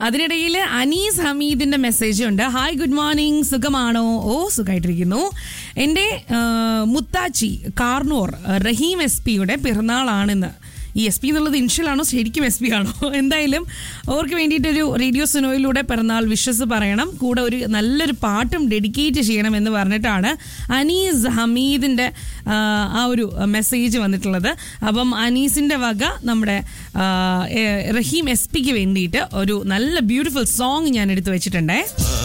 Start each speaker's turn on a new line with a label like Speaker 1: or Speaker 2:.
Speaker 1: അതിനിടയിൽ അനീസ് ഹമീദിന്റെ മെസ്സേജ് ഉണ്ട് ഹായ് ഗുഡ് മോർണിംഗ് സുഖമാണോ ഓ സുഖമായിട്ടിരിക്കുന്നു എൻ്റെ ആ, മുത്താച്ചി കാർണൂർ റഹീം എസ് പിയുടെ പിറന്നാളാണെന്ന് ഈ എസ് പി എന്നുള്ളത് ഇൻഷ്യലാണോ ശരിക്കും എസ് പി ആണോ എന്തായാലും അവർക്ക് വേണ്ടിയിട്ടൊരു റേഡിയോ സുനോയിലൂടെ പിറന്നാൾ വിഷസ് പറയണം കൂടെ ഒരു നല്ലൊരു പാട്ടും ഡെഡിക്കേറ്റ് ചെയ്യണം എന്ന് പറഞ്ഞിട്ടാണ് അനീസ് ഹമീദിന്റെ ആ, ആ ഒരു മെസ്സേജ് വന്നിട്ടുള്ളത് അപ്പം അനീസിന്റെ വക നമ്മുടെ ആ, എ, റഹീം എസ് പിക്ക് വേണ്ടിയിട്ട് ഒരു നല്ല ബ്യൂട്ടിഫുൾ സോങ് ഞാൻ എടുത്തു വെച്ചിട്ടുണ്ടേ